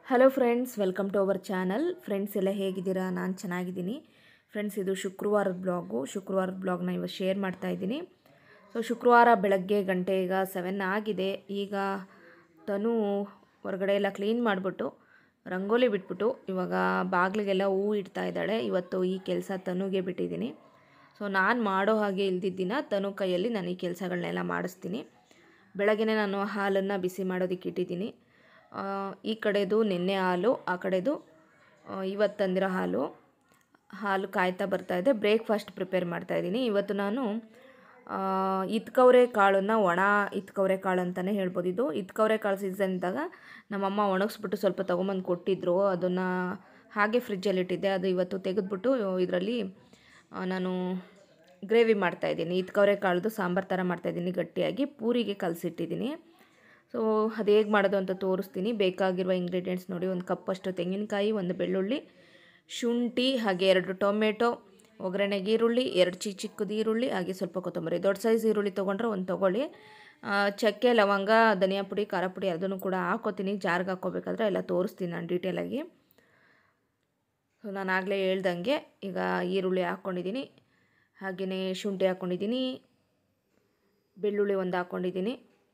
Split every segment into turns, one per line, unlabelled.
hello friends welcome to our channel friends ಎಲ್ಲ ಹೇಗಿದ್ದೀರಾ ನಾನು ಚೆನ್ನಾಗಿದ್ದೀನಿ ಫ್ರೆಂಡ್ಸ್ ಇದು ಶುಕ್ರವಾರದ ಬ್ಲಾಗು ಶುಕ್ರವಾರದ ಬ್ಲಾಗ್ನ ಇವತ್ತು ಶೇರ್ ಮಾಡ್ತಾ ಇದ್ದೀನಿ ಸೊ ಶುಕ್ರವಾರ ಬೆಳಗ್ಗೆ ಗಂಟೆ ಈಗ ಸೆವೆನ್ ಆಗಿದೆ ಈಗ ತನು ಹೊರಗಡೆ ಎಲ್ಲ ಕ್ಲೀನ್ ಮಾಡಿಬಿಟ್ಟು ರಂಗೋಲಿ ಬಿಟ್ಬಿಟ್ಟು ಇವಾಗ ಬಾಗಿಲಿಗೆಲ್ಲ ಹೂವು ಇಡ್ತಾ ಇದ್ದಾಳೆ ಇವತ್ತು ಈ ಕೆಲಸ ತನುಗೆ ಬಿಟ್ಟಿದ್ದೀನಿ ಸೊ ನಾನು ಮಾಡೋ ಹಾಗೆ ಇಲ್ದಿದ್ದಿನ ತನು ಕೈಯಲ್ಲಿ ನಾನು ಈ ಕೆಲಸಗಳನ್ನೆಲ್ಲ ಮಾಡಿಸ್ತೀನಿ ಬೆಳಗ್ಗೆನೇ ನಾನು ಹಾಲನ್ನು ಬಿಸಿ ಮಾಡೋದಕ್ಕೆ ಇಟ್ಟಿದ್ದೀನಿ ಆ, ಈ ಕಡೆದು ನಿನ್ನೆ ಹಾಲು ಆ ಕಡೆದು ಆ, ಇವತ್ತು ತಂದಿರೋ ಹಾಲು ಹಾಲು ಕಾಯ್ತಾ ಬರ್ತಾ ಇದೆ ಬ್ರೇಕ್ಫಾಸ್ಟ್ ಪ್ರಿಪೇರ್ ಮಾಡ್ತಾ ಇದ್ದೀನಿ ಇವತ್ತು ನಾನು ಆ, ಇತ್ಕವ್ರೆ ಕಾಳನ್ನು ಒಣ ಇತ್ಕವ್ರೆ ಕಾಳು ಅಂತಲೇ ಹೇಳ್ಬೋದು ಇದು ಇತ್ಕವ್ರೆ ಕಾಳು ಸೀಸನ್ ಇದ್ದಾಗ ನಮ್ಮಮ್ಮ ಒಣಗಿಸ್ಬಿಟ್ಟು ಸ್ವಲ್ಪ ತೊಗೊಂಬಂದು ಕೊಟ್ಟಿದ್ದರು ಅದನ್ನು ಹಾಗೆ ಫ್ರಿಜ್ಜಲ್ಲಿ ಇಟ್ಟಿದ್ದೆ ಅದು ಇವತ್ತು ತೆಗೆದ್ಬಿಟ್ಟು ಇದರಲ್ಲಿ ನಾನು ಗ್ರೇವಿ ಮಾಡ್ತಾಯಿದ್ದೀನಿ ಇತ್ಕವ್ರೆ ಕಾಳ್ದು ಸಾಂಬಾರು ಥರ ಮಾಡ್ತಾಯಿದ್ದೀನಿ ಗಟ್ಟಿಯಾಗಿ ಪೂರಿಗೆ ಕಲಸಿಟ್ಟಿದ್ದೀನಿ ಸೊ ಅದು ಹೇಗೆ ಮಾಡೋದು ಅಂತ ತೋರಿಸ್ತೀನಿ ಬೇಕಾಗಿರುವ ಇಂಗ್ರೀಡಿಯೆಂಟ್ಸ್ ನೋಡಿ ಒಂದು ಕಪ್ಪಷ್ಟು ತೆಂಗಿನಕಾಯಿ ಒಂದು ಬೆಳ್ಳುಳ್ಳಿ ಶುಂಠಿ ಹಾಗೆ ಎರಡು ಟೊಮೆಟೊ ಒಗ್ಗರಣೆಗೆ ಈರುಳ್ಳಿ ಎರಡು ಚಿಕ್ಕ ಚಿಕ್ಕದು ಈರುಳ್ಳಿ ಹಾಗೆ ಸ್ವಲ್ಪ ಕೊತ್ತಂಬರಿ ದೊಡ್ಡ ಸೈಜ್ ಈರುಳ್ಳಿ ತೊಗೊಂಡ್ರೆ ಒಂದು ತೊಗೊಳ್ಳಿ ಆ, ಚಕ್ಕೆ ಲವಂಗ ಧನಿಯಾ ಪುಡಿ ಖಾರ ಪುಡಿ ಅದನ್ನು ಕೂಡ ಹಾಕೋತೀನಿ ಜಾರ್ಗೆ ಹಾಕ್ಕೋಬೇಕಾದ್ರೆ ಎಲ್ಲ ತೋರಿಸ್ತೀನಿ ನಾನು ಡೀಟೇಲಾಗಿ ಸೊ ನಾನು ಆಗಲೇ ಹೇಳ್ದಂಗೆ ಈಗ ಈರುಳ್ಳಿ ಹಾಕ್ಕೊಂಡಿದ್ದೀನಿ ಹಾಗೆಯೇ ಶುಂಠಿ ಹಾಕ್ಕೊಂಡಿದ್ದೀನಿ ಬೆಳ್ಳುಳ್ಳಿ ಒಂದು ಹಾಕ್ಕೊಂಡಿದ್ದೀನಿ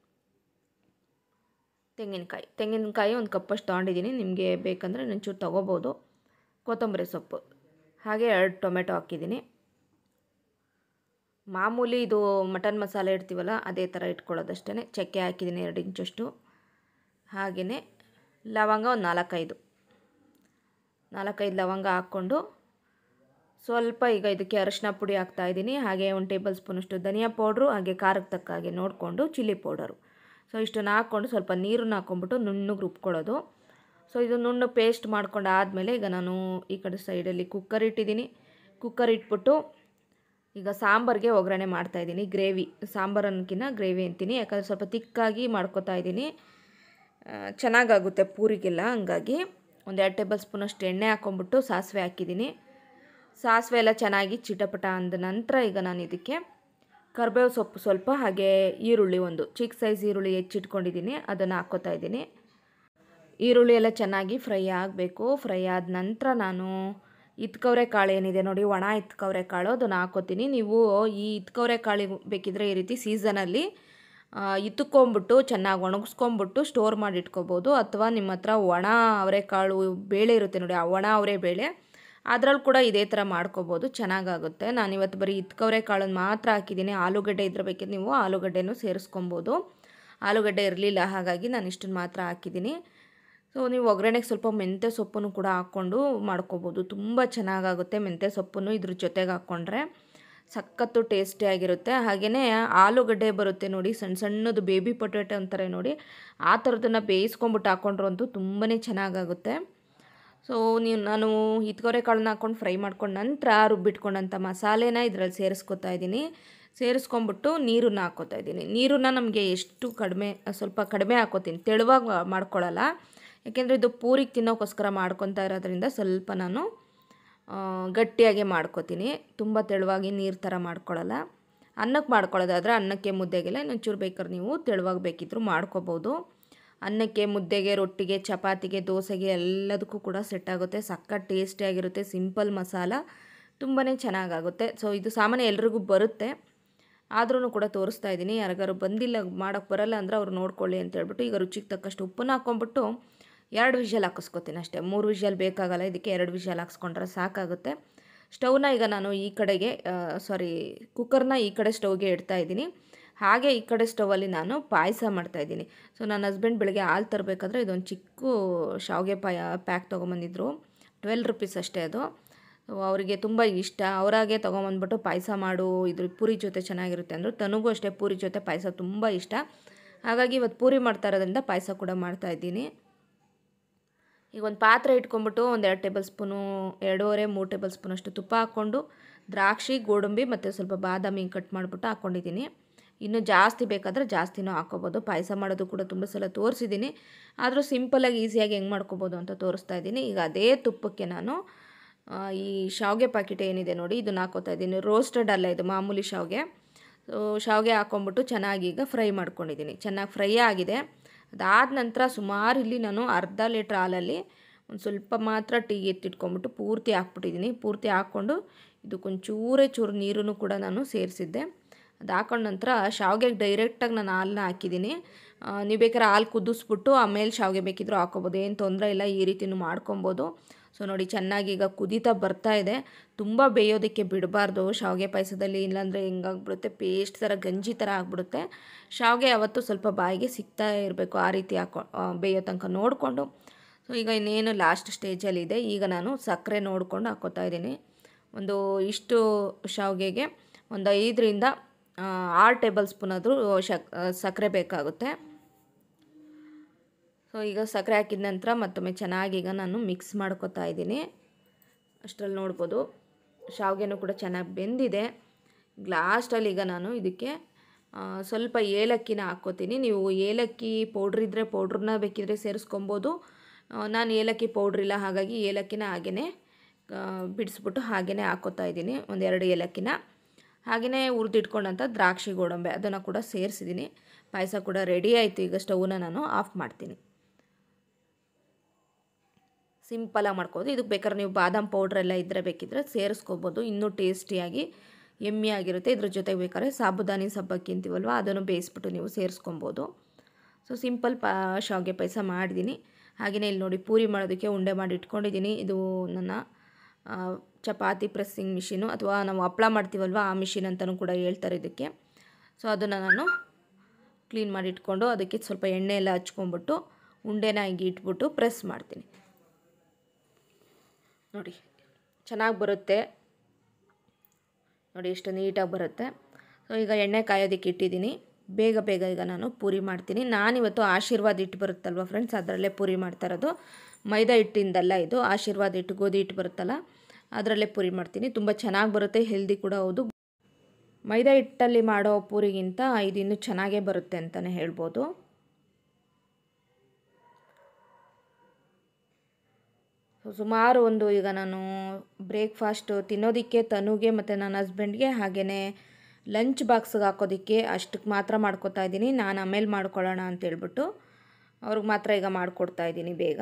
ತೆಂಗಿನಕಾಯಿ ತೆಂಗಿನಕಾಯಿ ಒಂದು ಕಪ್ಪಷ್ಟು ತೊಗೊಂಡಿದ್ದೀನಿ ನಿಮಗೆ ಬೇಕಂದರೆ ಒಂಚೂರು ತೊಗೋಬೋದು ಕೊತ್ತಂಬರಿ ಸೊಪ್ಪು ಹಾಗೆ ಎರಡು ಟೊಮೆಟೊ ಹಾಕಿದ್ದೀನಿ ಮಾಮೂಲಿ ಇದು ಮಟನ್ ಮಸಾಲೆ ಇಡ್ತೀವಲ್ಲ ಅದೇ ಥರ ಇಟ್ಕೊಳ್ಳೋದಷ್ಟೇ ಚಕ್ಕೆ ಹಾಕಿದ್ದೀನಿ ಎರಡು ಇಂಚಷ್ಟು ಹಾಗೆಯೇ ಲವಂಗ ಒಂದು ನಾಲ್ಕೈದು ನಾಲ್ಕೈದು ಲವಂಗ ಹಾಕ್ಕೊಂಡು ಸ್ವಲ್ಪ ಈಗ ಇದಕ್ಕೆ ಅರಶಿನ ಪುಡಿ ಹಾಕ್ತಾಯಿದ್ದೀನಿ ಹಾಗೆ ಒಂದು ಟೇಬಲ್ ಸ್ಪೂನಷ್ಟು ಧನಿಯಾ ಪೌಡ್ರು ಹಾಗೆ ಖಾರಕ್ಕೆ ತಕ್ಕ ಹಾಗೆ ನೋಡಿಕೊಂಡು ಚಿಲ್ಲಿ ಪೌಡರು ಸೊ ಇಷ್ಟನ್ನು ಹಾಕ್ಕೊಂಡು ಸ್ವಲ್ಪ ನೀರನ್ನು ಹಾಕ್ಕೊಂಬಿಟ್ಟು ನುಣ್ಣಗೆ ರುಬ್ಕೊಳ್ಳೋದು ಸೊ ಇದು ನುಣ್ಣಗೆ ಪೇಸ್ಟ್ ಮಾಡ್ಕೊಂಡು ಆದಮೇಲೆ ಈಗ ನಾನು ಈ ಕಡೆ ಸೈಡಲ್ಲಿ ಕುಕ್ಕರ್ ಇಟ್ಟಿದ್ದೀನಿ ಕುಕ್ಕರ್ ಇಟ್ಬಿಟ್ಟು ಈಗ ಸಾಂಬಾರಿಗೆ ಒಗ್ಗರಣೆ ಮಾಡ್ತಾಯಿದ್ದೀನಿ ಗ್ರೇವಿ ಸಾಂಬಾರು ಅನ್ನೋಕ್ಕಿಂತ ಗ್ರೇವಿ ಅಂತೀನಿ ಯಾಕಂದರೆ ಸ್ವಲ್ಪ ತಿಕ್ಕಾಗಿ ಮಾಡ್ಕೊತಾ ಇದ್ದೀನಿ ಆ, ಚೆನ್ನಾಗಾಗುತ್ತೆ ಪೂರಿಗೆಲ್ಲ ಹಂಗಾಗಿ ಒಂದು ಎರಡು ಟೇಬಲ್ ಸ್ಪೂನಷ್ಟು ಎಣ್ಣೆ ಹಾಕ್ಕೊಂಬಿಟ್ಟು ಸಾಸಿವೆ ಹಾಕಿದ್ದೀನಿ ಸಾಸಿವೆ ಎಲ್ಲ ಚೆನ್ನಾಗಿ ಚಿಟಪಟ ಅಂದ ನಂತರ ಈಗ ನಾನು ಇದಕ್ಕೆ ಕರ್ಬೇವು ಸೊಪ್ಪು ಸ್ವಲ್ಪ ಹಾಗೆ ಈರುಳ್ಳಿ ಒಂದು ಚಿಕ್ಕ ಸೈಜ್ ಈರುಳ್ಳಿ ಹೆಚ್ಚಿಟ್ಕೊಂಡಿದ್ದೀನಿ ಅದನ್ನು ಹಾಕ್ಕೋತಾ ಇದ್ದೀನಿ ಈರುಳ್ಳಿ ಎಲ್ಲ ಚೆನ್ನಾಗಿ ಫ್ರೈ ಆಗಬೇಕು ಫ್ರೈ ಆದ ನಂತರ ನಾನು ಇತ್ಕವ್ರೆ ಕಾಳು ಏನಿದೆ ನೋಡಿ ಒಣ ಇತ್ಕವ್ರೆ ಕಾಳು ಅದನ್ನು ಹಾಕ್ಕೋತೀನಿ ನೀವು ಈ ಇತ್ಕವ್ರೆ ಕಾಳು ಬೇಕಿದ್ರೆ ಈ ರೀತಿ ಸೀಸನಲ್ಲಿ ಇತ್ತುಕೊಂಬಿಟ್ಟು ಚೆನ್ನಾಗಿ ಒಣಗಿಸ್ಕೊಂಬಿಟ್ಟು ಸ್ಟೋರ್ ಮಾಡಿ ಇಟ್ಕೋಬೋದು ಅಥವಾ ನಿಮ್ಮ ಹತ್ರ ಒಣ ಅವರೆಕಾಳು ಬೇಳೆ ಇರುತ್ತೆ ನೋಡಿ ಆ ಒಣ ಅವರೆ ಬೇಳೆ ಅದ್ರಲ್ಲಿ ಕೂಡ ಇದೇ ಥರ ಮಾಡ್ಕೋಬೋದು ಚೆನ್ನಾಗಾಗುತ್ತೆ ನಾನು ಇವತ್ತು ಬರೀ ಇತ್ಕವ್ರೆ ಕಾಳನ್ನು ಮಾತ್ರ ಹಾಕಿದ್ದೀನಿ ಆಲೂಗಡ್ಡೆ ಇದ್ರೆ ಬೇಕಿದ್ರೆ ನೀವು ಆಲೂಗಡ್ಡೆನೂ ಸೇರಿಸ್ಕೊಬೋದು ಆಲೂಗಡ್ಡೆ ಇರಲಿಲ್ಲ ಹಾಗಾಗಿ ನಾನು ಇಷ್ಟನ್ನು ಮಾತ್ರ ಹಾಕಿದ್ದೀನಿ ಸೊ ನೀವು ಒಗ್ಗರಣೆಗೆ ಸ್ವಲ್ಪ ಮೆಂತ್ಯ ಸೊಪ್ಪನ್ನು ಕೂಡ ಹಾಕ್ಕೊಂಡು ಮಾಡ್ಕೋಬೋದು ತುಂಬ ಚೆನ್ನಾಗಾಗುತ್ತೆ ಮೆಂತ್ಯ ಸೊಪ್ಪನ್ನು ಇದ್ರ ಜೊತೆಗೆ ಹಾಕ್ಕೊಂಡ್ರೆ ಸಖತ್ತು ಟೇಸ್ಟಿಯಾಗಿರುತ್ತೆ ಹಾಗೆಯೇ ಆಲೂಗಡ್ಡೆ ಬರುತ್ತೆ ನೋಡಿ ಸಣ್ಣ ಸಣ್ಣದು ಬೇಬಿ ಪೊಟ್ಯಾಟೊ ಅಂತಾರೆ ನೋಡಿ ಆ ಥರದನ್ನು ಬೇಯಿಸ್ಕೊಂಬಿಟ್ಟು ಹಾಕ್ಕೊಂಡ್ರು ಅಂತೂ ತುಂಬಾ ಚೆನ್ನಾಗಾಗುತ್ತೆ ಸೊ ನೀವು ನಾನು ಇತ್ಕೊರೆ ಕಾಳನ್ನ ಹಾಕ್ಕೊಂಡು ಫ್ರೈ ಮಾಡ್ಕೊಂಡು ನಂತರ ರುಬ್ಬಿಟ್ಕೊಂಡಂಥ ಮಸಾಲೆನ ಇದರಲ್ಲಿ ಸೇರಿಸ್ಕೊತಾ ಇದ್ದೀನಿ ಸೇರಿಸ್ಕೊಂಬಿಟ್ಟು ನೀರನ್ನ ಹಾಕ್ಕೋತಾ ಇದ್ದೀನಿ ನೀರನ್ನ ನಮಗೆ ಎಷ್ಟು ಕಡಿಮೆ ಸ್ವಲ್ಪ ಕಡಿಮೆ ಹಾಕ್ಕೋತೀನಿ ತೆಳುವಾಗಿ ಮಾಡ್ಕೊಳ್ಳಲ್ಲ ಯಾಕೆಂದರೆ ಇದು ಪೂರಿಗೆ ತಿನ್ನೋಕ್ಕೋಸ್ಕರ ಮಾಡ್ಕೊತಾ ಇರೋದ್ರಿಂದ ಸ್ವಲ್ಪ ನಾನು ಆ, ಗಟ್ಟಿಯಾಗೆ ಮಾಡ್ಕೋತೀನಿ ತುಂಬ ತೆಳುವಾಗಿ ನೀರು ಥರ ಮಾಡ್ಕೊಳ್ಳಲ್ಲ ಅನ್ನಕ್ಕೆ ಮಾಡ್ಕೊಳ್ಳೋದಾದ್ರೆ ಅನ್ನಕ್ಕೆ ಮುದ್ದೆಗೆಲ್ಲ ಇನ್ನೊಂಚೂರು ಬೇಕಾದ್ರೆ ನೀವು ತೆಳುವಾಗಿ ಬೇಕಿದ್ದರೂ ಮಾಡ್ಕೋಬೋದು ಅನ್ನಕ್ಕೆ ಮುದ್ದೆಗೆ ರೊಟ್ಟಿಗೆ ಚಪಾತಿಗೆ ದೋಸೆಗೆ ಎಲ್ಲದಕ್ಕೂ ಕೂಡ ಸೆಟ್ ಆಗುತ್ತೆ ಸಖತ್ ಟೇಸ್ಟಿಯಾಗಿರುತ್ತೆ ಸಿಂಪಲ್ ಮಸಾಲ ತುಂಬಾ ಚೆನ್ನಾಗಾಗುತ್ತೆ ಸೊ ಇದು ಸಾಮಾನ್ಯ ಎಲ್ರಿಗೂ ಬರುತ್ತೆ ಆದ್ರೂ ಕೂಡ ತೋರಿಸ್ತಾ ಇದ್ದೀನಿ ಯಾರಿಗಾರು ಬಂದಿಲ್ಲ ಮಾಡೋಕ್ಕೆ ಬರಲ್ಲ ಅಂದರೆ ಅವ್ರು ನೋಡ್ಕೊಳ್ಳಿ ಅಂತ ಹೇಳ್ಬಿಟ್ಟು ಈಗ ರುಚಿಗೆ ತಕ್ಕಷ್ಟು ಉಪ್ಪನ್ನ ಹಾಕ್ಕೊಂಬಿಟ್ಟು ಎರಡು ವಿಷಲ್ ಹಾಕಿಸ್ಕೊತೀನಿ ಅಷ್ಟೇ ಮೂರು ವಿಷಲ್ ಬೇಕಾಗಲ್ಲ ಇದಕ್ಕೆ ಎರಡು ವಿಷಲ್ ಹಾಕ್ಸ್ಕೊಂಡ್ರೆ ಸಾಕಾಗುತ್ತೆ ಸ್ಟವ್ನ ಈಗ ನಾನು ಈ ಕಡೆಗೆ ಸಾರಿ ಕುಕ್ಕರ್ನ ಈ ಕಡೆ ಸ್ಟವ್ಗೆ ಇಡ್ತಾ ಇದ್ದೀನಿ ಹಾಗೆ ಈ ಕಡೆ ಸ್ಟವಲ್ಲಿ ನಾನು ಪಾಯಸ ಮಾಡ್ತಾಯಿದ್ದೀನಿ ಸೊ ನನ್ನ ಹಸ್ಬೆಂಡ್ ಬೆಳಗ್ಗೆ ಹಾಲು ತರಬೇಕಾದ್ರೆ ಇದೊಂದು ಚಿಕ್ಕ ಶಾವಿಗೆ ಪಾಯ ಪ್ಯಾಕ್ ತೊಗೊಂಬಂದಿದ್ರು ಟ್ವೆಲ್ ರುಪೀಸ್ ಅಷ್ಟೇ ಅದು ಸೊ ಅವರಿಗೆ ತುಂಬ ಇಷ್ಟ ಅವರಾಗೆ ತೊಗೊಂಬಂದ್ಬಿಟ್ಟು ಪಾಯಸ ಮಾಡು ಇದ್ರ ಪೂರಿ ಜೊತೆ ಚೆನ್ನಾಗಿರುತ್ತೆ ಅಂದರು ತನಗೂ ಅಷ್ಟೇ ಪೂರಿ ಜೊತೆ ಪಾಯಸ ತುಂಬ ಇಷ್ಟ ಹಾಗಾಗಿ ಇವತ್ತು ಪೂರಿ ಮಾಡ್ತಾ ಇರೋದ್ರಿಂದ ಪಾಯಸ ಕೂಡ ಮಾಡ್ತಾಯಿದ್ದೀನಿ ಈಗ ಒಂದು ಪಾತ್ರೆ ಇಟ್ಕೊಂಬಿಟ್ಟು ಒಂದು ಎರಡು ಟೇಬಲ್ ಸ್ಪೂನು ಎರಡೂವರೆ ಮೂರು ಟೇಬಲ್ ಸ್ಪೂನಷ್ಟು ತುಪ್ಪ ಹಾಕ್ಕೊಂಡು ದ್ರಾಕ್ಷಿ ಗೋಡಂಬಿ ಮತ್ತು ಸ್ವಲ್ಪ ಬಾದಾಮಿ ಕಟ್ ಮಾಡಿಬಿಟ್ಟು ಹಾಕ್ಕೊಂಡಿದ್ದೀನಿ ಇನ್ನು ಜಾಸ್ತಿ ಬೇಕಾದರೆ ಜಾಸ್ತಿನೂ ಹಾಕ್ಕೋಬೋದು ಪಾಯಸ ಮಾಡೋದು ಕೂಡ ತುಂಬ ಸಲ ತೋರಿಸಿದ್ದೀನಿ ಆದರೂ ಸಿಂಪಲಾಗಿ ಈಸಿಯಾಗಿ ಹೆಂಗೆ ಮಾಡ್ಕೋಬೋದು ಅಂತ ತೋರಿಸ್ತಾ ಇದ್ದೀನಿ ಈಗ ಅದೇ ತುಪ್ಪಕ್ಕೆ ನಾನು ಆ, ಈ ಶಾವಿಗೆ ಪ್ಯಾಕೆಟ್ ಏನಿದೆ ನೋಡಿ ಇದನ್ನು ಹಾಕೋತಾ ಇದ್ದೀನಿ ರೋಸ್ಟೆಡ್ ಅಲ್ಲ ಇದು ಮಾಮೂಲಿ ಶಾವಿಗೆ ಸೊ ಶಾವಿಗೆ ಹಾಕ್ಕೊಂಬಿಟ್ಟು ಚೆನ್ನಾಗಿ ಈಗ ಫ್ರೈ ಮಾಡ್ಕೊಂಡಿದ್ದೀನಿ ಚೆನ್ನಾಗಿ ಫ್ರೈ ಆಗಿದೆ ಅದಾದ ನಂತರ ಸುಮಾರು ಇಲ್ಲಿ ನಾನು ಅರ್ಧ ಲೀಟ್ರ್ ಹಾಲಲ್ಲಿ ಒಂದು ಸ್ವಲ್ಪ ಮಾತ್ರ ಟೀ ಎತ್ತಿಟ್ಕೊಂಬಿಟ್ಟು ಪೂರ್ತಿ ಹಾಕ್ಬಿಟ್ಟಿದ್ದೀನಿ ಪೂರ್ತಿ ಹಾಕ್ಕೊಂಡು ಇದಕ್ಕೊಂಚೂರೇ ಚೂರು ನೀರನ್ನು ಕೂಡ ನಾನು ಸೇರಿಸಿದ್ದೆ ಅದು ಹಾಕೊಂಡ ನಂತರ ಶಾವಿಗೆಗೆ ಡೈರೆಕ್ಟಾಗಿ ನಾನು ಹಾಲನ್ನ ಹಾಕಿದ್ದೀನಿ ನೀವು ಬೇಕಾದ್ರೆ ಹಾಲು ಕುದಿಸ್ಬಿಟ್ಟು ಆಮೇಲೆ ಶಾವಿಗೆ ಬೇಕಿದ್ರೂ ಹಾಕೋಬೋದು ಏನು ತೊಂದರೆ ಇಲ್ಲ ಈ ರೀತಿನೂ ಮಾಡ್ಕೊಬೋದು ಸೊ ನೋಡಿ ಚೆನ್ನಾಗಿ ಈಗ ಕುದೀತಾ ಬರ್ತಾ ಇದೆ ತುಂಬ ಬೇಯೋದಕ್ಕೆ ಬಿಡಬಾರ್ದು ಶಾವಿಗೆ ಪಾಯಸದಲ್ಲಿ ಇಲ್ಲಾಂದರೆ ಹಿಂಗಾಗ್ಬಿಡುತ್ತೆ ಪೇಸ್ಟ್ ಥರ ಗಂಜಿ ಥರ ಆಗಿಬಿಡುತ್ತೆ ಶಾವಿಗೆ ಯಾವತ್ತೂ ಸ್ವಲ್ಪ ಬಾಯಿಗೆ ಸಿಗ್ತಾ ಇರಬೇಕು ಆ ರೀತಿ ಹಾಕೊ ಬೇಯೋ ತನಕ ನೋಡಿಕೊಂಡು ಸೊ ಈಗ ಇನ್ನೇನು ಲಾಸ್ಟ್ ಸ್ಟೇಜಲ್ಲಿದೆ ಈಗ ನಾನು ಸಕ್ಕರೆ ನೋಡಿಕೊಂಡು ಹಾಕ್ಕೋತಾ ಇದ್ದೀನಿ ಒಂದು ಇಷ್ಟು ಶಾವಿಗೆಗೆ ಒಂದು ಐದರಿಂದ ಆರು ಟೇಬಲ್ ಸ್ಪೂನ್ ಆದರೂ ಶಕ್ ಸಕ್ಕರೆ ಬೇಕಾಗುತ್ತೆ ಸೊ ಈಗ ಸಕ್ಕರೆ ಹಾಕಿದ ನಂತರ ಮತ್ತೊಮ್ಮೆ ಚೆನ್ನಾಗಿ ಈಗ ನಾನು ಮಿಕ್ಸ್ ಮಾಡ್ಕೊತಾ ಇದ್ದೀನಿ ಅಷ್ಟರಲ್ಲಿ ನೋಡ್ಬೋದು ಶಾವಿಗೆನೂ ಕೂಡ ಚೆನ್ನಾಗಿ ಬೆಂದಿದೆ ಲಾಸ್ಟಲ್ಲಿ ಈಗ ನಾನು ಇದಕ್ಕೆ ಸ್ವಲ್ಪ ಏಲಕ್ಕಿನ ಹಾಕ್ಕೋತೀನಿ ನೀವು ಏಲಕ್ಕಿ ಪೌಡ್ರ್ ಇದ್ದರೆ ಪೌಡ್ರನ್ನ ಬೇಕಿದ್ರೆ ಸೇರಿಸ್ಕೊಬೋದು ನಾನು ಏಲಕ್ಕಿ ಪೌಡ್ರ್ ಇಲ್ಲ ಹಾಗಾಗಿ ಏಲಕ್ಕಿನ ಹಾಗೇ ಬಿಡಿಸ್ಬಿಟ್ಟು ಹಾಗೇ ಹಾಕ್ಕೋತಾ ಇದ್ದೀನಿ ಒಂದೆರಡು ಏಲಕ್ಕಿನ ಹಾಗೆಯೇ ಹುರಿದಿಟ್ಕೊಂಡಂಥ ದ್ರಾಕ್ಷಿ ಗೋಡಂಬೆ ಅದನ್ನು ಕೂಡ ಸೇರಿಸಿದ್ದೀನಿ ಪಾಯಸ ಕೂಡ ರೆಡಿ ಆಯಿತು ಈಗ ಸ್ಟವ್ನ ನಾನು ಆಫ್ ಮಾಡ್ತೀನಿ ಸಿಂಪಲಾಗಿ ಮಾಡ್ಕೋದು ಇದಕ್ಕೆ ಬೇಕಾದ್ರೆ ನೀವು ಬಾದಾಮ್ ಪೌಡ್ರೆಲ್ಲ ಇದ್ದರೆ ಬೇಕಿದ್ದರೆ ಸೇರಿಸ್ಕೋಬೋದು ಇನ್ನೂ ಟೇಸ್ಟಿಯಾಗಿ ಎಮ್ಮಿ ಆಗಿರುತ್ತೆ ಇದ್ರ ಜೊತೆಗೆ ಬೇಕಾದ್ರೆ ಸಾಬುದಾನಿ ಸಬ್ಬಕ್ಕಿ ಅಂತೀವಲ್ವ ಅದನ್ನು ಬೇಯಿಸ್ಬಿಟ್ಟು ನೀವು ಸೇರಿಸ್ಕೊಬೋದು ಸೊ ಸಿಂಪಲ್ ಪಾ ಶಾವಿಗೆ ಪಾಯಸ ಮಾಡಿದ್ದೀನಿ ಹಾಗೆಯೇ ಇಲ್ಲಿ ನೋಡಿ ಪೂರಿ ಮಾಡೋದಕ್ಕೆ ಉಂಡೆ ಮಾಡಿ ಇಟ್ಕೊಂಡಿದ್ದೀನಿ ಇದು ನನ್ನ ಚಪಾತಿ ಪ್ರೆಸ್ಸಿಂಗ್ ಮಿಷಿನು ಅಥವಾ ನಾವು ಹಪ್ಳ ಮಾಡ್ತೀವಲ್ವ ಆ ಮಿಷಿನ್ ಅಂತಲೂ ಕೂಡ ಹೇಳ್ತಾರೆ ಇದಕ್ಕೆ ಸೊ ಅದನ್ನು ನಾನು ಕ್ಲೀನ್ ಮಾಡಿ ಇಟ್ಕೊಂಡು ಅದಕ್ಕೆ ಸ್ವಲ್ಪ ಎಣ್ಣೆ ಎಲ್ಲ ಹಚ್ಕೊಂಬಿಟ್ಟು ಉಂಡೆನ ಹಿಂಗೆ ಇಟ್ಬಿಟ್ಟು ಪ್ರೆಸ್ ಮಾಡ್ತೀನಿ ನೋಡಿ ಚೆನ್ನಾಗಿ ಬರುತ್ತೆ ನೋಡಿ ಎಷ್ಟು ನೀಟಾಗಿ ಬರುತ್ತೆ ಸೊ ಈಗ ಎಣ್ಣೆ ಕಾಯೋದಕ್ಕೆ ಇಟ್ಟಿದ್ದೀನಿ ಬೇಗ ಬೇಗ ಈಗ ನಾನು ಪೂರಿ ಮಾಡ್ತೀನಿ ನಾನಿವತ್ತು ಆಶೀರ್ವಾದ ಹಿಟ್ಟು ಬರುತ್ತಲ್ವ ಫ್ರೆಂಡ್ಸ್ ಅದರಲ್ಲೇ ಪೂರಿ ಮಾಡ್ತಾ ಇರೋದು ಮೈದಾ ಹಿಟ್ಟಿಂದಲ್ಲ ಇದು ಆಶೀರ್ವಾದ ಹಿಟ್ಟು ಗೋಧಿ ಹಿಟ್ಟು ಬರುತ್ತಲ್ಲ ಅದರಲ್ಲೇ ಪೂರಿ ಮಾಡ್ತೀನಿ ತುಂಬ ಚೆನ್ನಾಗಿ ಬರುತ್ತೆ ಹೆಲ್ದಿ ಕೂಡ ಹೌದು ಮೈದಾ ಹಿಟ್ಟಲ್ಲಿ ಮಾಡೋ ಪೂರಿಗಿಂತ ಇದು ಇನ್ನೂ ಚೆನ್ನಾಗೇ ಬರುತ್ತೆ ಅಂತಲೇ ಹೇಳ್ಬೋದು ಸುಮಾರು ಒಂದು ಈಗ ನಾನು ಬ್ರೇಕ್ಫಾಸ್ಟು ತಿನ್ನೋದಕ್ಕೆ ತನುಗೆ ಮತ್ತು ನನ್ನ ಹಸ್ಬೆಂಡ್ಗೆ ಹಾಗೆಯೇ ಲಂಚ್ ಬಾಕ್ಸ್ಗೆ ಹಾಕೋದಕ್ಕೆ ಅಷ್ಟಕ್ಕೆ ಮಾತ್ರ ಮಾಡ್ಕೊತಾ ಇದ್ದೀನಿ ನಾನು ಆಮೇಲೆ ಮಾಡ್ಕೊಳ್ಳೋಣ ಅಂತೇಳ್ಬಿಟ್ಟು ಅವ್ರಿಗೆ ಮಾತ್ರ ಈಗ ಮಾಡಿಕೊಡ್ತಾ ಇದ್ದೀನಿ ಬೇಗ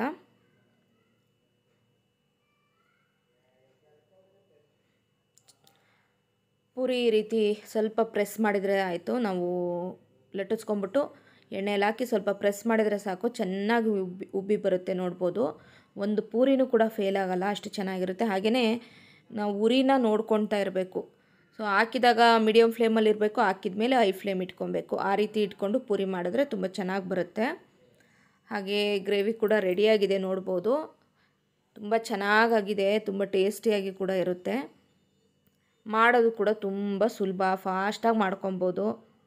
ಪೂರಿ ಈ ರೀತಿ ಸ್ವಲ್ಪ ಪ್ರೆಸ್ ಮಾಡಿದರೆ ಆಯಿತು ನಾವು ಲಟ್ಟಿಸ್ಕೊಂಬಿಟ್ಟು ಎಣ್ಣೆಯಲ್ಲಿ ಹಾಕಿ ಸ್ವಲ್ಪ ಪ್ರೆಸ್ ಮಾಡಿದರೆ ಸಾಕು ಚೆನ್ನಾಗಿ ಉಬ್ಬಿ ಉಬ್ಬಿ ಬರುತ್ತೆ ನೋಡ್ಬೋದು ಒಂದು ಪೂರಿನೂ ಕೂಡ ಫೇಲ್ ಆಗೋಲ್ಲ ಅಷ್ಟು ಚೆನ್ನಾಗಿರುತ್ತೆ ಹಾಗೆಯೇ ನಾವು ಉರಿನ ನೋಡ್ಕೊಳ್ತಾ ಇರಬೇಕು ಸೊ ಹಾಕಿದಾಗ ಮೀಡಿಯಮ್ ಫ್ಲೇಮಲ್ಲಿ ಇರಬೇಕು ಹಾಕಿದ ಮೇಲೆ ಹೈ ಫ್ಲೇಮ್ ಇಟ್ಕೊಬೇಕು ಆ ರೀತಿ ಇಟ್ಕೊಂಡು ಪೂರಿ ಮಾಡಿದ್ರೆ ತುಂಬ ಚೆನ್ನಾಗಿ ಬರುತ್ತೆ ಹಾಗೆ ಗ್ರೇವಿ ಕೂಡ ರೆಡಿಯಾಗಿದೆ ನೋಡ್ಬೋದು ತುಂಬ ಚೆನ್ನಾಗಾಗಿದೆ ತುಂಬ ಟೇಸ್ಟಿಯಾಗಿ ಕೂಡ ಇರುತ್ತೆ ಮಾಡೋದು ಕೂಡ ತುಂಬ ಸುಲಭ ಫಾಸ್ಟಾಗಿ ಮಾಡ್ಕೊಬೋದು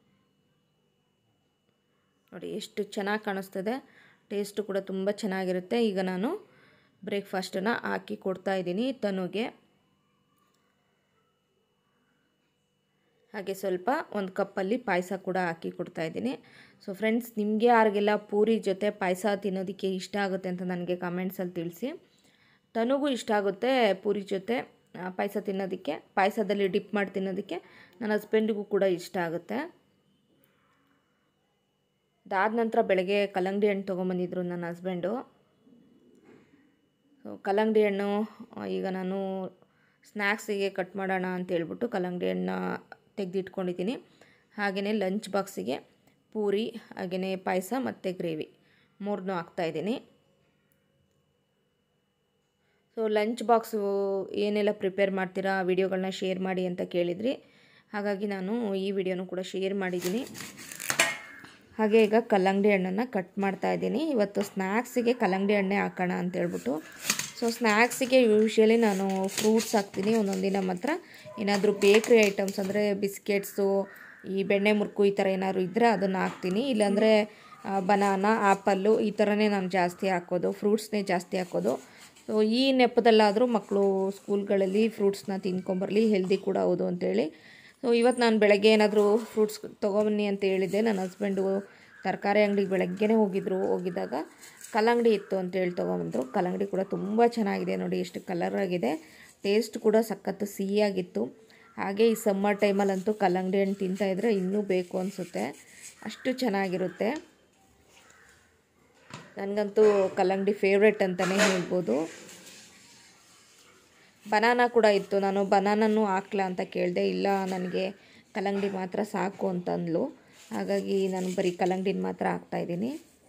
ನೋಡಿ ಎಷ್ಟು ಚೆನ್ನಾಗಿ ಕಾಣಿಸ್ತದೆ ಟೇಸ್ಟು ಕೂಡ ತುಂಬ ಚೆನ್ನಾಗಿರುತ್ತೆ ಈಗ ನಾನು ಬ್ರೇಕ್ಫಾಸ್ಟನ್ನು ಹಾಕಿ ಕೊಡ್ತಾ ಇದ್ದೀನಿ ತನುಗೆ ಹಾಗೆ ಸ್ವಲ್ಪ ಒಂದು ಕಪ್ಪಲ್ಲಿ ಪಾಯಸ ಕೂಡ ಹಾಕಿ ಕೊಡ್ತಾ ಇದ್ದೀನಿ ಸೊ ಫ್ರೆಂಡ್ಸ್ ನಿಮಗೆ ಯಾರಿಗೆಲ್ಲ ಪೂರಿ ಜೊತೆ ಪಾಯಸ ತಿನ್ನೋದಕ್ಕೆ ಇಷ್ಟ ಆಗುತ್ತೆ ಅಂತ ನನಗೆ ಕಮೆಂಟ್ಸಲ್ಲಿ ತಿಳಿಸಿ ತನಗೂ ಇಷ್ಟ ಆಗುತ್ತೆ ಪೂರಿ ಜೊತೆ ಪಾಯಸ ತಿನ್ನೋದಕ್ಕೆ ಪಾಯಸದಲ್ಲಿ ಡಿಪ್ ಮಾಡಿ ತಿನ್ನೋದಕ್ಕೆ ನನ್ನ ಹಸ್ಬೆಂಡಿಗೂ ಕೂಡ ಇಷ್ಟ ಆಗುತ್ತೆ ಅದಾದ ನಂತರ ಬೆಳಗ್ಗೆ ಕಲ್ಲಂಗಡಿ ಹಣ್ಣು ತೊಗೊಂಬಂದಿದ್ರು ನನ್ನ ಹಸ್ಬೆಂಡು ಸೊ ಕಲ್ಲಂಗಡಿ ಹಣ್ಣು ಈಗ ನಾನು ಸ್ನ್ಯಾಕ್ಸಿಗೆ ಕಟ್ ಮಾಡೋಣ ಅಂತ ಹೇಳ್ಬಿಟ್ಟು ಕಲ್ಲಂಗಡಿ ಹಣ್ಣು ತೆಗೆದಿಟ್ಕೊಂಡಿದ್ದೀನಿ ಹಾಗೆಯೇ ಲಂಚ್ ಬಾಕ್ಸಿಗೆ ಪೂರಿ ಹಾಗೆಯೇ ಪಾಯಸ ಮತ್ತು ಗ್ರೇವಿ ಮೂರನ್ನೂ ಹಾಕ್ತಾಯಿದ್ದೀನಿ ಸೊ ಲಂಚ್ ಬಾಕ್ಸು ಏನೆಲ್ಲ ಪ್ರಿಪೇರ್ ಮಾಡ್ತೀರಾ ವಿಡಿಯೋಗಳನ್ನ ಶೇರ್ ಮಾಡಿ ಅಂತ ಕೇಳಿದ್ರಿ ಹಾಗಾಗಿ ನಾನು ಈ ವಿಡಿಯೋನು ಕೂಡ ಶೇರ್ ಮಾಡಿದ್ದೀನಿ ಹಾಗೆ ಈಗ ಕಲ್ಲಂಗಡಿ ಹಣ್ಣನ್ನು ಕಟ್ ಮಾಡ್ತಾ ಇದ್ದೀನಿ ಇವತ್ತು ಸ್ನ್ಯಾಕ್ಸಿಗೆ ಕಲ್ಲಂಗಡಿ ಹಣ್ಣೆ ಹಾಕೋಣ ಅಂತ ಹೇಳ್ಬಿಟ್ಟು ಸೊ ಸ್ನ್ಯಾಕ್ಸಿಗೆ ಯೂಶ್ವಲಿ ನಾನು ಫ್ರೂಟ್ಸ್ ಹಾಕ್ತೀನಿ ಒಂದೊಂದು ದಿನ ಮಾತ್ರ ಏನಾದರೂ ಬೇಕ್ರಿ ಐಟಮ್ಸ್ ಅಂದರೆ ಬಿಸ್ಕೆಟ್ಸು ಈ ಬೆಣ್ಣೆ ಮುರುಕು ಈ ಥರ ಏನಾದ್ರು ಇದ್ದರೆ ಅದನ್ನು ಹಾಕ್ತೀನಿ ಇಲ್ಲಾಂದರೆ ಬನಾನಾ ಆ್ಯಪಲ್ಲು ಈ ಥರನೇ ನಾನು ಜಾಸ್ತಿ ಹಾಕೋದು ಫ್ರೂಟ್ಸ್ನೇ ಜಾಸ್ತಿ ಹಾಕೋದು ಸೊ ಈ ನೆಪದಲ್ಲಾದರೂ ಮಕ್ಕಳು ಸ್ಕೂಲ್ಗಳಲ್ಲಿ ಫ್ರೂಟ್ಸ್ನ ತಿನ್ಕೊಂಬರಲಿ ಹೆಲ್ದಿ ಕೂಡ ಹೌದು ಅಂತೇಳಿ ಸೊ ಇವತ್ತು ನಾನು ಬೆಳಗ್ಗೆ ಏನಾದರೂ ಫ್ರೂಟ್ಸ್ ತೊಗೊಬನ್ನಿ ಅಂತ ಹೇಳಿದ್ದೆ ನನ್ನ ಹಸ್ಬೆಂಡು ತರಕಾರಿ ಅಂಗಡಿಗೆ ಬೆಳಗ್ಗೆನೇ ಹೋಗಿದ್ರು ಹೋಗಿದ್ದಾಗ ಕಲ್ಲಂಗಡಿ ಇತ್ತು ಅಂತೇಳಿ ತೊಗೊಂಬಂದರು ಕಲ್ಲಂಗಡಿ ಕೂಡ ತುಂಬ ಚೆನ್ನಾಗಿದೆ ನೋಡಿ ಎಷ್ಟು ಕಲರ್ ಆಗಿದೆ ಟೇಸ್ಟ್ ಕೂಡ ಸಖತ್ತು ಸಿಹಿಯಾಗಿತ್ತು ಹಾಗೆ ಈ ಸಮ್ಮರ್ ಟೈಮಲ್ಲಂತೂ ಕಲ್ಲಂಗಡಿ ಹಣ್ಣು ತಿಂತಾಯಿದ್ರೆ ಇನ್ನೂ ಬೇಕು ಅನಿಸುತ್ತೆ ಅಷ್ಟು ಚೆನ್ನಾಗಿರುತ್ತೆ ನನಗಂತೂ ಕಲ್ಲಂಗಡಿ ಫೇವ್ರೆಟ್ ಅಂತಲೇ ಹೇಳ್ಬೋದು ಬನಾನ ಕೂಡ ಇತ್ತು ನಾನು ಬನಾನನ್ನು ಹಾಕ್ಲಾ ಅಂತ ಕೇಳಿದೆ ಇಲ್ಲ ನನಗೆ ಕಲ್ಲಂಗಡಿ ಮಾತ್ರ ಸಾಕು ಅಂತಂದ್ಲು ಹಾಗಾಗಿ ನಾನು ಬರೀ ಕಲ್ಲಂಗಡಿನ ಮಾತ್ರ ಹಾಕ್ತಾಯಿದ್ದೀನಿ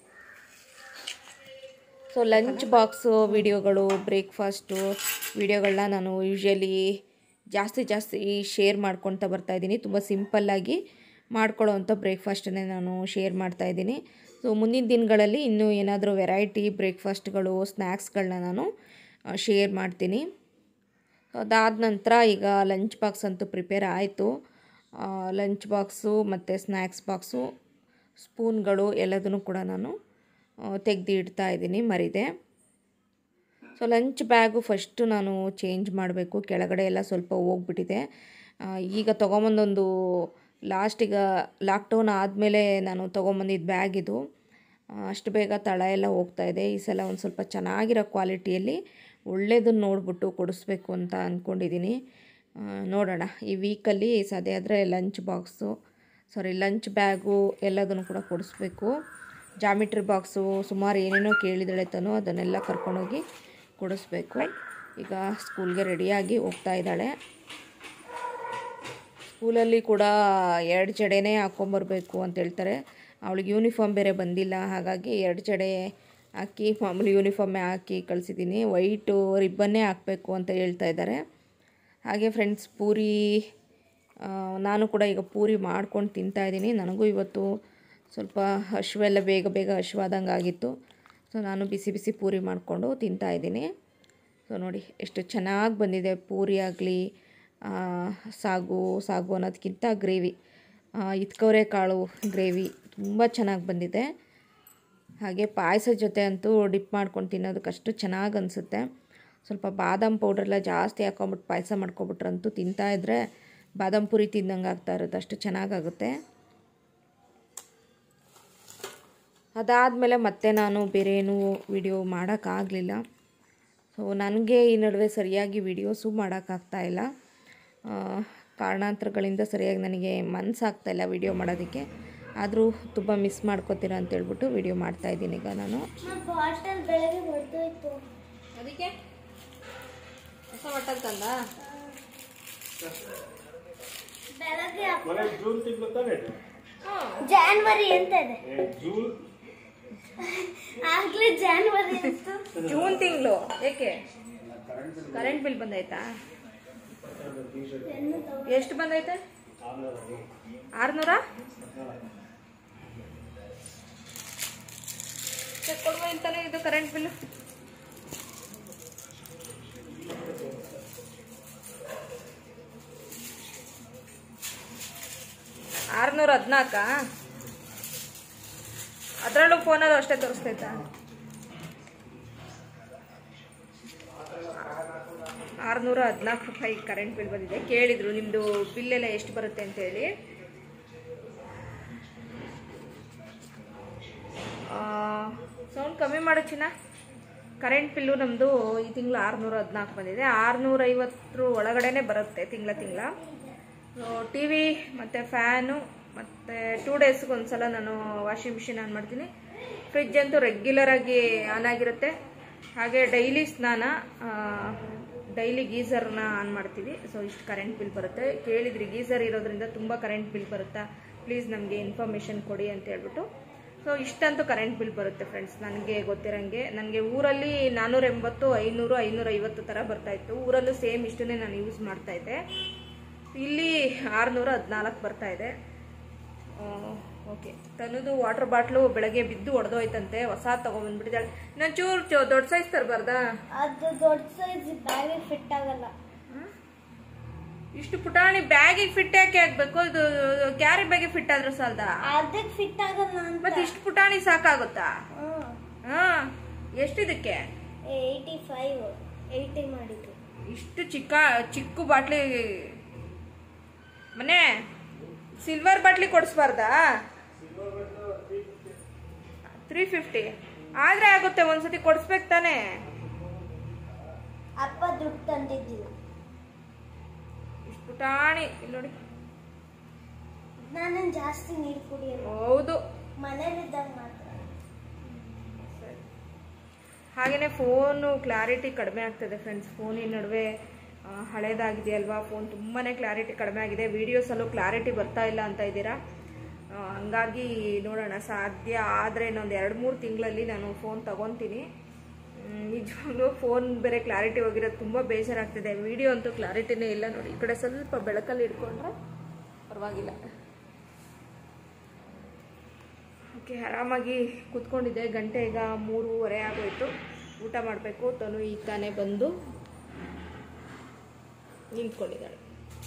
ಸೊ ಲಂಚ್ ಬಾಕ್ಸು ವಿಡಿಯೋಗಳು ಬ್ರೇಕ್ಫಾಸ್ಟು ವಿಡಿಯೋಗಳನ್ನ ನಾನು ಯೂಶ್ವಲಿ ಜಾಸ್ತಿ ಜಾಸ್ತಿ ಶೇರ್ ಮಾಡ್ಕೊಳ್ತಾ ಬರ್ತಾಯಿದ್ದೀನಿ ತುಂಬ ಸಿಂಪಲ್ಲಾಗಿ ಮಾಡ್ಕೊಳ್ಳೋವಂಥ ಬ್ರೇಕ್ಫಾಸ್ಟನ್ನೇ ನಾನು ಶೇರ್ ಮಾಡ್ತಾಯಿದ್ದೀನಿ ಸೊ ಮುಂದಿನ ದಿನಗಳಲ್ಲಿ ಇನ್ನೂ ಏನಾದರೂ ವೆರೈಟಿ ಬ್ರೇಕ್ಫಾಸ್ಟ್ಗಳು ಸ್ನ್ಯಾಕ್ಸ್ಗಳನ್ನ ನಾನು ಶೇರ್ ಮಾಡ್ತೀನಿ ಅದಾದ ನಂತರ ಈಗ ಲಂಚ್ ಬಾಕ್ಸ್ ಅಂತೂ ಪ್ರಿಪೇರ್ ಆಯಿತು ಲಂಚ್ ಬಾಕ್ಸು ಮತ್ತು ಸ್ನ್ಯಾಕ್ಸ್ ಬಾಕ್ಸು ಸ್ಪೂನ್ಗಳು ಎಲ್ಲದನ್ನು ಕೂಡ ನಾನು ತೆಗೆದು ಇಡ್ತಾ ಇದ್ದೀನಿ ಮರಿದೆ ಸೊ ಲಂಚ್ ಬ್ಯಾಗು ಫಸ್ಟು ನಾನು ಚೇಂಜ್ ಮಾಡಬೇಕು ಕೆಳಗಡೆ ಎಲ್ಲ ಸ್ವಲ್ಪ ಹೋಗ್ಬಿಟ್ಟಿದೆ ಆ, ಈಗ ತೊಗೊಂಬಂದೊಂದು ಲಾಸ್ಟಿಗೆ ಲಾಕ್ಡೌನ್ ಆದಮೇಲೆ ನಾನು ತೊಗೊಂಬಂದಿದ್ದು ಬ್ಯಾಗ್ ಇದು ಆ, ಅಷ್ಟು ಬೇಗ ತಳ ಎಲ್ಲ ಹೋಗ್ತಾ ಇದೆ ಈ ಸಲ ಒಂದು ಸ್ವಲ್ಪ ಚೆನ್ನಾಗಿರೋ ಕ್ವಾಲಿಟಿಯಲ್ಲಿ ಒಳ್ಳೇದನ್ನು ನೋಡಿಬಿಟ್ಟು ಕೊಡಿಸ್ಬೇಕು ಅಂತ ಅಂದ್ಕೊಂಡಿದ್ದೀನಿ ಆ, ನೋಡೋಣ ಈ ವೀಕಲ್ಲಿ ಸಾಧ್ಯ ಆದರೆ lunch box sorry lunch bag ಎಲ್ಲದನ್ನು ಕೂಡ ಕೊಡಿಸ್ಬೇಕು ಜಾಮಿಟ್ರಿ ಬಾಕ್ಸು ಸುಮಾರು ಏನೇನೋ ಕೇಳಿದಳೆ ತನು ಅದನ್ನೆಲ್ಲ ಕರ್ಕೊಂಡೋಗಿ ಕೊಡಿಸ್ಬೇಕು ಈಗ ಸ್ಕೂಲ್ಗೆ ರೆಡಿಯಾಗಿ ಹೋಗ್ತಾ ಇದ್ದಾಳೆ ಸ್ಕೂಲಲ್ಲಿ ಕೂಡ ಎರಡು ಜಡೆನೇ ಹಾಕ್ಕೊಂಬರ್ಬೇಕು ಅಂತ ಹೇಳ್ತಾರೆ ಅವಳಿಗೆ ಯೂನಿಫಾರ್ಮ್ ಬೇರೆ ಬಂದಿಲ್ಲ ಹಾಗಾಗಿ ಎರಡು ಜಡೆ ಹಾಕಿ ಮಾಮೂಲಿ ಯೂನಿಫಾರ್ಮೇ ಹಾಕಿ ಕಳಿಸಿದ್ದೀನಿ ವೈಟು ರಿಬ್ಬನ್ನೇ ಹಾಕಬೇಕು ಅಂತ ಹೇಳ್ತಾ ಇದ್ದಾರೆ ಹಾಗೆ ಫ್ರೆಂಡ್ಸ್ ಪೂರಿ ಆ, ನಾನು ಕೂಡ ಈಗ ಪೂರಿ ಮಾಡ್ಕೊಂಡು ತಿಂತಾಯಿದ್ದೀನಿ ನನಗೂ ಇವತ್ತು ಸ್ವಲ್ಪ ಹಶುವೆಲ್ಲ ಬೇಗ ಬೇಗ ಹಶುವಾದಂಗೆ ಆಗಿತ್ತು ಸೊ ನಾನು ಬಿಸಿ ಬಿಸಿ ಪೂರಿ ಮಾಡಿಕೊಂಡು ತಿಂತಾಯಿದ್ದೀನಿ ಸೊ ನೋಡಿ ಎಷ್ಟು ಚೆನ್ನಾಗಿ ಬಂದಿದೆ ಪೂರಿ ಆಗಲಿ ಸಾಗು ಸಾಗು ಅನ್ನೋದಕ್ಕಿಂತ ಗ್ರೇವಿ ಇತ್ಕವರೆ ಕಾಳು ಗ್ರೇವಿ ತುಂಬ ಚೆನ್ನಾಗಿ ಬಂದಿದೆ ಹಾಗೆ ಪಾಯಸ ಜೊತೆ ಅಂತೂ ಡಿಪ್ ಮಾಡ್ಕೊಂಡು ತಿನ್ನೋದಕ್ಕಷ್ಟು ಚೆನ್ನಾಗಿ ಅನಿಸುತ್ತೆ ಸ್ವಲ್ಪ ಬಾದಾಮ್ ಪೌಡ್ರೆಲ್ಲ ಜಾಸ್ತಿ ಹಾಕೊಂಬಿಟ್ಟು ಪಾಯಸ ಮಾಡ್ಕೊಬಿಟ್ರಂತೂ ತಿಂತಾಯಿದ್ರೆ ಬಾದಾಮ್ ಪುರಿ ತಿಂದಂಗೆ ಆಗ್ತಾ ಇರುತ್ತೆ ಅಷ್ಟು ಚೆನ್ನಾಗಾಗುತ್ತೆ ಅದಾದಮೇಲೆ ಮತ್ತೆ ನಾನು ಬೇರೆ ಏನೂ ವಿಡಿಯೋ ಮಾಡೋಕ್ಕಾಗಲಿಲ್ಲ ಸೊ ನನಗೆ ಈ ನಡುವೆ ಸರಿಯಾಗಿ ವಿಡಿಯೋಸು ಮಾಡೋಕ್ಕಾಗ್ತಾ ಇಲ್ಲ ಆ, ಕಾರಣಾಂತರಗಳಿಂದ ಸರಿಯಾಗಿ ನನಗೆ ಮನಸ್ಸಾಗ್ತಾ ಇಲ್ಲ ವಿಡಿಯೋ ಮಾಡೋದಕ್ಕೆ ಆದರೂ ತುಂಬ ಮಿಸ್ ಮಾಡ್ಕೋತೀರ ಅಂತ ಹೇಳ್ಬಿಟ್ಟು ವಿಡಿಯೋ ಮಾಡ್ತಾಯಿದ್ದೀನಿ ಈಗ ನಾನು
ಬಾಟಲ್ ಬೆಳಗ್ಗೆ ಹೊಡೆದೋಯ್ತು
ಅದಕ್ಕೆ ಹೊಸ ಬಟ್ಟಲ್ ತಂದ
ಬೆಳಗ್ಗೆ
ಮನೆ ಜೂನ್ ತಿಂಗಳು ತಾನೇ
ಜಾನ್ವರಿ ಅಂತ ಇದೆ
ಏ, ಜೂನ್
ಆಗ್ಲೇ ಜಾನ್ವರಿ ಅಂತ
ಜೂನ್ ತಿಂಗಳು ಏಕೆ ಕರೆಂಟ್ ಬಿಲ್ ಬಂದೈತಾ ಎಷ್ಟು ಬಂದೈತೆ ಆರುನೂರ ಕೊಡುವ ಅಂತಾನೆ ಇದು ಕರೆಂಟ್ ಬಿಲ್ ಆರುನೂರ ಹದಿನಾಲ್ಕಾ ಅದರಲ್ಲೂ ಫೋನಲ್ಲೂ ಅಷ್ಟೇ ತೋರಿಸ್ತೈತಾ ಆರುನೂರ ಹದಿನಾಲ್ಕು ರೂಪಾಯಿ ಕರೆಂಟ್ ಬಿಲ್ ಬಂದಿದೆ ಕೇಳಿದ್ರು ನಿಮ್ಮದು ಬಿಲ್ಲೆಲ್ಲ ಎಷ್ಟು ಬರುತ್ತೆ ಅಂತೇಳಿ ಸೌಂಡ್ ಕಮ್ಮಿ ಮಾಡೋ ಚಿನ್ನ ಕರೆಂಟ್ ಬಿಲ್ಲು ನಮ್ಮದು ಈ ತಿಂಗಳು ಆರುನೂರ ಹದಿನಾಲ್ಕು ಬಂದಿದೆ ಆರುನೂರ ಐವತ್ತರ ಒಳಗಡೆನೆ ಬರುತ್ತೆ ತಿಂಗಳ ತಿಂಗಳ ಟಿ ವಿ ಮತ್ತು ಫ್ಯಾನು ಮತ್ತು ಟೂ ಡೇಸ್ಗೆ ಒಂದ್ಸಲ ನಾನು ವಾಷಿಂಗ್ ಮಿಷಿನ್ ಆನ್ ಮಾಡ್ತೀನಿ ಫ್ರಿಜ್ ಅಂತೂ ರೆಗ್ಯುಲರಾಗಿ ಆನ್ ಆಗಿರುತ್ತೆ ಹಾಗೆ ಡೈಲಿ ಸ್ನಾನ ಡೈಲಿ ಗೀಸರ್ನ ಆನ್ ಮಾಡ್ತೀವಿ ಸೊ ಇಷ್ಟು ಕರೆಂಟ್ ಬಿಲ್ ಬರುತ್ತೆ ಕೇಳಿದ್ರಿ ಗೀಸರ್ ಇರೋದ್ರಿಂದ ತುಂಬ ಕರೆಂಟ್ ಬಿಲ್ ಬರುತ್ತಾ ಪ್ಲೀಸ್ ನಮಗೆ ಇನ್ಫಾರ್ಮೇಷನ್ ಕೊಡಿ ಅಂತ ಹೇಳ್ಬಿಟ್ಟು ಸೊ ಇಷ್ಟಂತೂ ಕರೆಂಟ್ ಬಿಲ್ ಬರುತ್ತೆ ಫ್ರೆಂಡ್ಸ್ ನನಗೆ ಗೊತ್ತಿರಂಗೆ ನನಗೆ ಊರಲ್ಲಿ ನಾನ್ನೂರ ಎಂಬತ್ತು ಐನೂರು ಐನೂರ ಐವತ್ತು ಥರ ಬರ್ತಾಯಿತ್ತು ಊರಲ್ಲೂ ಸೇಮ್ ಇಷ್ಟನ್ನೇ ನಾನು ಯೂಸ್ ಮಾಡ್ತಾಯಿದ್ದೆ ಇಲ್ಲಿ ಆರುನೂರ ಹದಿನಾಲ್ಕು ಬರ್ತಾ ಇದೆ ಓಕೆ ತನ್ನದು ವಾಟರ್ ಬಾಟ್ಲು ಬೆಳಗ್ಗೆ ಬಿದ್ದು ಒಡೆದೋಯ್ತಂತೆ ಹೊಸ ತೊಗೊಂಬಂದ್ಬಿಟ್ಟಿದ್ದಾಳೆ ನಾನು ಚೂರು ಚೂ ದೊಡ್ಡ ಸೈಜ್ ತರಬಾರ್ದಾ
ಅದು ದೊಡ್ಡ ಸೈಜ್ ಬ್ಯಾಗಿಗೆ ಫಿಟ್ ಆಗಲ್ಲ
ಇಷ್ಟು ಪುಟಾಣಿ ಬ್ಯಾಗಿಗೆ ಫಿಟ್ ಯಾಕೆ ಹಾಕ್ಬೇಕು ಇದು ಕ್ಯಾರಿ ಬ್ಯಾಗಿಗೆ ಫಿಟ್ ಆದ್ರೆ ಸಾಲ್ದ
ಅದಕ್ಕೆ ಫಿಟ್ ಆಗಲ್ಲ ಅಂತ
ಮತ್ತೆ ಇಷ್ಟು ಪುಟಾಣಿ ಸಾಕಾಗುತ್ತಾ
ಹ್ಮ್
ಹಾ ಎಷ್ಟಿದಕ್ಕೆ
ಏಯ್ಟಿ ಫೈವ್ ಏಯ್ಟಿ ಮಾಡಿದ್ರು
ಇಷ್ಟು ಚಿಕ್ಕ ಚಿಕ್ಕ ಬಾಟ್ಲಿ ಮನೆ ಸಿಲ್ವರ್ ಬಾಟ್ಲಿ ಕೊಡಿಸ್ಬಾರ್ದಾ ತ್ರೀ ಫಿಫ್ಟಿ ಆದ್ರೆ ಆಗುತ್ತೆ ಒಂದ್ಸತಿ ಕೊಡಿಸ್ಬೇಕು ತಾನೇ
ಅಪ್ಪ ದುಡ್ಡು ತಂದಿದ್ದಿಲ್ಲ
ಇಷ್ಟು ಪುಟಾಣಿ ಇಲ್ಲಿ ನೋಡಿ
ನಾನು ಜಾಸ್ತಿ ನೀರು ಕುಡಿಯಲ್ಲ
ಹೌದು
ಮನೇಲಿದ್ದಾಗ ಮಾತ್ರ
ಸರಿ ಹಾಗೆಯೇ ಫೋನು ಕ್ಲಾರಿಟಿ ಕಡಿಮೆ ಆಗ್ತದೆ ಫ್ರೆಂಡ್ಸ್ ಫೋನಿನ ನಡುವೆ ಆ, ಹಳೇದಾಗಿದೆಯಲ್ವಾ ಫೋನ್ ತುಂಬಾ ಕ್ಲಾರಿಟಿ ಕಡಿಮೆ ಆಗಿದೆ ವೀಡಿಯೋಸಲ್ಲೂ ಕ್ಲಾರಿಟಿ ಬರ್ತಾ ಇಲ್ಲ ಅಂತ ಇದ್ದೀರಾ ಆ, ಹಂಗಾಗಿ ನೋಡೋಣ ಸಾಧ್ಯ ಆದರೆ ಇನ್ನೊಂದು ಎರಡು ಮೂರು ತಿಂಗಳಲ್ಲಿ ನಾನು ಫೋನ್ ತಗೊತೀನಿ ಮ್, ನಿಜವಾಗ್ಲೂ ಫೋನ್ ಬೇರೆ ಕ್ಲಾರಿಟಿ ಹೋಗಿರೋದು ತುಂಬ ಬೇಜಾರಾಗ್ತಿದೆ ವಿಡಿಯೋ ಅಂತೂ ಕ್ಲಾರಿಟಿನೇ ಇಲ್ಲ ನೋಡಿ ಈ ಕಡೆ ಸ್ವಲ್ಪ ಬೆಳಕಲ್ಲಿ ಇಟ್ಕೊಂಡ್ರೆ ಪರವಾಗಿಲ್ಲ ಓಕೆ ಆರಾಮಾಗಿ ಕೂತ್ಕೊಂಡಿದ್ದೆ ಗಂಟೆ ಈಗ ಮೂರುವರೆ ಆಗೋಯ್ತು ಊಟ ಮಾಡಬೇಕು ತನು ಈಗ ತಾನೇ ಬಂದು ನಿಂತ್ಕೊಂಡಿದ್ದಾಳೆ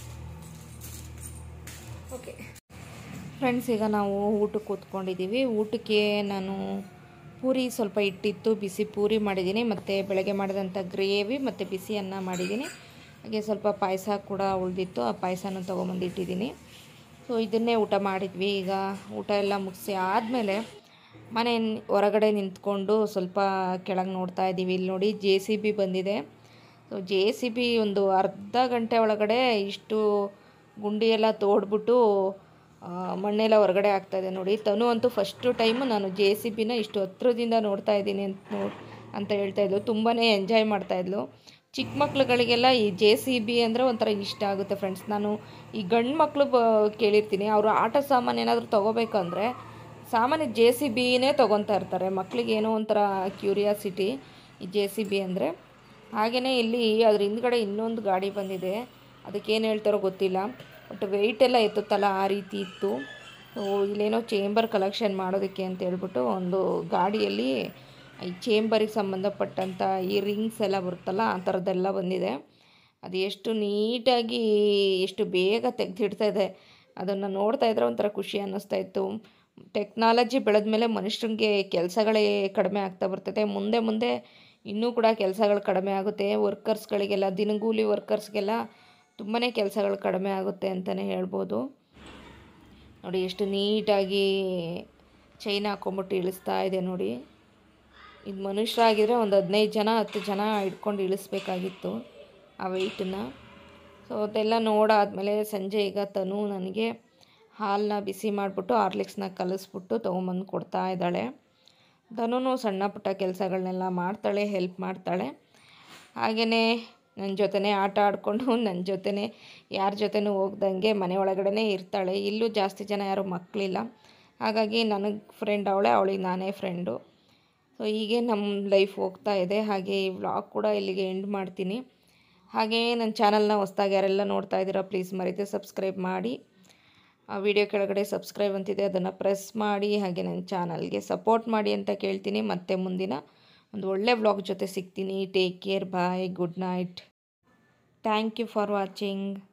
ಓಕೆ ಫ್ರೆಂಡ್ಸ್ ಈಗ ನಾವು ಊಟಕ್ಕೆ ಕೂತ್ಕೊಂಡಿದ್ದೀವಿ ಊಟಕ್ಕೆ ನಾನು ಪೂರಿ ಸ್ವಲ್ಪ ಇಟ್ಟಿತ್ತು ಬಿಸಿ ಪೂರಿ ಮಾಡಿದ್ದೀನಿ ಮತ್ತು ಬೆಳಗ್ಗೆ ಮಾಡಿದಂಥ ಗ್ರೇವಿ ಮತ್ತು ಬಿಸಿ ಅನ್ನ ಮಾಡಿದ್ದೀನಿ ಹಾಗೆ ಸ್ವಲ್ಪ ಪಾಯಸ ಕೂಡ ಉಳಿದಿತ್ತು ಆ ಪಾಯಸನೂ ತೊಗೊಂಬಂದು ಇಟ್ಟಿದ್ದೀನಿ ಸೊ ಇದನ್ನೇ ಊಟ ಮಾಡಿದ್ವಿ ಈಗ ಊಟ ಎಲ್ಲ ಮುಗಿಸಿ ಆದಮೇಲೆ ಮನೆ ಹೊರಗಡೆ ನಿಂತ್ಕೊಂಡು ಸ್ವಲ್ಪ ಕೆಳಗೆ ನೋಡ್ತಾ ಇದ್ದೀವಿ ಇಲ್ಲಿ ನೋಡಿ ಜೆ ಸಿ ಬಿ ಬಂದಿದೆ ಸೊ ಜೆ ಸಿ ಬಿ ಒಂದು ಅರ್ಧ ಗಂಟೆ ಒಳಗಡೆ ಇಷ್ಟು ಗುಂಡಿ ಎಲ್ಲ ತೋಡ್ಬಿಟ್ಟು ಆ, ಮಣ್ಣೆಲ್ಲ ಹೊರಗಡೆ ಆಗ್ತಾಯಿದೆ ನೋಡಿ ತನು ಅಂತೂ ಫಸ್ಟು ಟೈಮು ನಾನು ಜೆ ಸಿ ಬಿನ ಇಷ್ಟು ಹತ್ರದಿಂದ ನೋಡ್ತಾ ಇದ್ದೀನಿ ಅಂತ ನೋ ಅಂತ ಹೇಳ್ತಾ ಇದ್ಲು ತುಂಬಾ ಎಂಜಾಯ್ ಮಾಡ್ತಾಯಿದ್ಲು ಚಿಕ್ಕ ಮಕ್ಳುಗಳಿಗೆಲ್ಲ ಈ ಜೆ ಸಿ ಬಿ ಅಂದರೆ ಒಂಥರ ಇಷ್ಟ ಆಗುತ್ತೆ ಫ್ರೆಂಡ್ಸ್ ನಾನು ಈ ಗಂಡು ಮಕ್ಕಳು ಬ ಕೇಳಿರ್ತೀನಿ ಅವರು ಆಟ ಸಾಮಾನು ಏನಾದರೂ ತೊಗೋಬೇಕಂದ್ರೆ ಸಾಮಾನ್ಯ ಜೆ ಸಿ ಬಿನೇ ತೊಗೊತಾ ಇರ್ತಾರೆ ಮಕ್ಕಳಿಗೆ ಏನೋ ಒಂಥರ ಕ್ಯೂರಿಯಾಸಿಟಿ ಈ ಜೆ ಸಿ ಬಿ ಅಂದರೆ ಹಾಗೆಯೇ ಇಲ್ಲಿ ಅದ್ರ ಹಿಂದ್ಗಡೆ ಇನ್ನೊಂದು ಗಾಡಿ ಬಂದಿದೆ ಅದಕ್ಕೇನು ಹೇಳ್ತಾರೋ ಗೊತ್ತಿಲ್ಲ ಬಟ್ ವೆಯ್ಟ್ ಎಲ್ಲ ಎತ್ತುತ್ತಲ್ಲ ಆ ರೀತಿ ಇತ್ತು ಸೊ ಇಲ್ಲೇನೋ ಚೇಂಬರ್ ಕಲೆಕ್ಷನ್ ಮಾಡೋದಕ್ಕೆ ಅಂತ ಹೇಳ್ಬಿಟ್ಟು ಒಂದು ಗಾಡಿಯಲ್ಲಿ ಈ ಚೇಂಬರಿಗೆ ಸಂಬಂಧಪಟ್ಟಂಥ ಈ ರಿಂಗ್ಸ್ ಎಲ್ಲ ಬರುತ್ತಲ್ಲ ಆ ಥರದ್ದೆಲ್ಲ ಬಂದಿದೆ ಅದು ಎಷ್ಟು ನೀಟಾಗಿ ಎಷ್ಟು ಬೇಗ ತೆಗೆದಿಡ್ತಾ ಇದೆ ಅದನ್ನು ನೋಡ್ತಾ ಇದ್ರೆ ಒಂಥರ ಖುಷಿ ಅನ್ನಿಸ್ತಾ ಇತ್ತು ಟೆಕ್ನಾಲಜಿ ಬೆಳೆದ ಮೇಲೆ ಮನುಷ್ಯರಿಗೆ ಕೆಲಸಗಳೇ ಕಡಿಮೆ ಆಗ್ತಾ ಬರ್ತದೆ ಮುಂದೆ ಮುಂದೆ ಇನ್ನೂ ಕೂಡ ಕೆಲಸಗಳು ಕಡಿಮೆ ಆಗುತ್ತೆ ವರ್ಕರ್ಸ್ಗಳಿಗೆಲ್ಲ ದಿನಗೂಲಿ ವರ್ಕರ್ಸ್ಗೆಲ್ಲ ತುಂಬಾ ಕೆಲಸಗಳು ಕಡಿಮೆ ಆಗುತ್ತೆ ಅಂತಲೇ ಹೇಳ್ಬೋದು ನೋಡಿ ಎಷ್ಟು ನೀಟಾಗಿ ಚೈನ್ ಹಾಕೊಂಬಿಟ್ಟು ಇಳಿಸ್ತಾ ಇದೆ ನೋಡಿ ಇದು ಮನುಷ್ಯರಾಗಿದ್ದರೆ ಒಂದು ಹದಿನೈದು ಜನ ಹತ್ತು ಜನ ಇಟ್ಕೊಂಡು ಇಳಿಸ್ಬೇಕಾಗಿತ್ತು ಆ ವೆಯ್ಟನ್ನ ಸೊ ಅದೆಲ್ಲ ನೋಡಾದ್ಮೇಲೆ ಸಂಜೆ ಈಗ ತನು ನನಗೆ ಹಾಲನ್ನ ಬಿಸಿ ಮಾಡಿಬಿಟ್ಟು ಹಾರ್ಲಿಕ್ಸ್ನ ಕಲಿಸ್ಬಿಟ್ಟು ತೊಗೊಂಬಂದು ಕೊಡ್ತಾ ಇದ್ದಾಳೆ ತನೂ ಸಣ್ಣ ಪುಟ್ಟ ಕೆಲಸಗಳನ್ನೆಲ್ಲ ಮಾಡ್ತಾಳೆ ಹೆಲ್ಪ್ ಮಾಡ್ತಾಳೆ ಹಾಗೆಯೇ ನನ್ನ ಜೊತೆನೇ ಆಟ ಆಡಿಕೊಂಡು ನನ್ನ ಜೊತೆನೇ ಯಾರ ಜೊತೆನೂ ಹೋಗ್ದಂಗೆ ಮನೆ ಒಳಗಡೆ ಇರ್ತಾಳೆ ಇಲ್ಲೂ ಜಾಸ್ತಿ ಜನ ಯಾರೂ ಮಕ್ಕಳಿಲ್ಲ ಹಾಗಾಗಿ ನನಗೆ ಫ್ರೆಂಡ್ ಅವಳೆ ಅವಳಿಗೆ ನಾನೇ ಫ್ರೆಂಡು ಸೊ ಹೀಗೆ ನಮ್ಮ ಲೈಫ್ ಹೋಗ್ತಾ ಇದೆ ಹಾಗೆ ಈ ವ್ಲಾಗ್ ಕೂಡ ಇಲ್ಲಿಗೆ ಎಂಡ್ ಮಾಡ್ತೀನಿ ಹಾಗೆಯೇ ನನ್ನ ಚಾನಲ್ನ ಹೊಸ್ದಾಗಿ ಯಾರೆಲ್ಲ ನೋಡ್ತಾ ಇದ್ದೀರಾ ಪ್ಲೀಸ್ ಮರೀತೆ ಸಬ್ಸ್ಕ್ರೈಬ್ ಮಾಡಿ ಆ ವಿಡಿಯೋ ಕೆಳಗಡೆ ಸಬ್ಸ್ಕ್ರೈಬ್ ಅಂತಿದೆ ಅದನ್ನು ಪ್ರೆಸ್ ಮಾಡಿ ಹಾಗೆ ನನ್ನ ಚಾನಲ್ಗೆ ಸಪೋರ್ಟ್ ಮಾಡಿ ಅಂತ ಕೇಳ್ತೀನಿ ಮತ್ತೆ ಮುಂದಿನ ಒಂದು ಒಳ್ಳೆ ವ್ಲಾಗ್ ಜೊತೆ ಸಿಗ್ತೀನಿ take care bye good night thank you for watching